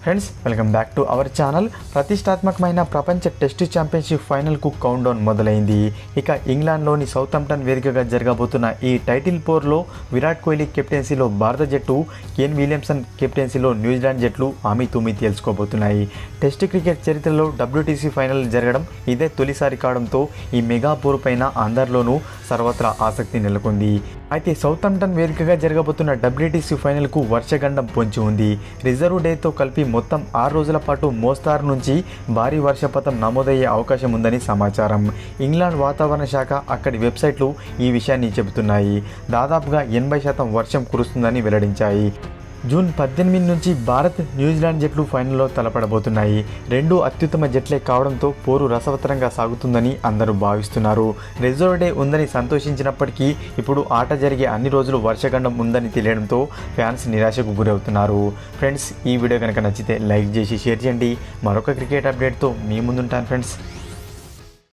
friends welcome back to our channel ప్రతిష్టాత్మకమైన ప్రపంచ test championship ఫైనల్కు కౌంట్ డౌన్ మొదలైంది ఇక ఇంగ్లాండ్లోని సౌతాంప్టన్ వేదికగా జరగబోతున్న ఈ టైటిల్ పోర్లో విరాట్ కోహ్లీ కెప్టెన్సీలో భారత జట్టు కేన్ విలియమ్సన్ కెప్టెన్సీలో న్యూజిలాండ్ జట్లు ఆమె తూమి తేల్చుకోబోతున్నాయి టెస్ట్ క్రికెట్ చరిత్రలో డబ్ల్యూటీసీ ఫైనల్ జరగడం ఇదే తొలిసారి కావడంతో ఈ మెగా పోరు పైన అందరిలోనూ సర్వత్రా ఆసక్తి నెలకొంది అయితే సౌతాంప్టన్ వేదికగా జరగబోతున్న డబ్ల్యూటీసీ ఫైనల్కు వర్షగండం పొంచి ఉంది రిజర్వ్ డేతో కలిపి మొత్తం ఆరు రోజుల పాటు మోస్తారు నుంచి భారీ వర్షపాతం నమోదయ్యే అవకాశం ఉందని సమాచారం ఇంగ్లాండ్ వాతావరణ శాఖ అక్కడి వెబ్సైట్లు ఈ విషయాన్ని చెబుతున్నాయి దాదాపుగా ఎనభై శాతం వర్షం కురుస్తుందని వెల్లడించాయి జూన్ పద్దెనిమిది నుంచి భారత్ న్యూజిలాండ్ జట్లు ఫైనల్లో తలపడబోతున్నాయి రెండు అత్యుత్తమ జట్లే కావడంతో పోరు రసవత్తరంగా సాగుతుందని అందరూ భావిస్తున్నారు రిజర్వ్ డే ఉందని సంతోషించినప్పటికీ ఇప్పుడు ఆట జరిగే అన్ని రోజులు వర్షగండం ఉందని తెలియడంతో ఫ్యాన్స్ నిరాశకు గురవుతున్నారు ఫ్రెండ్స్ ఈ వీడియో కనుక నచ్చితే లైక్ చేసి షేర్ చేయండి మరొక క్రికెట్ అప్డేట్తో మీ ముందుంటాను ఫ్రెండ్స్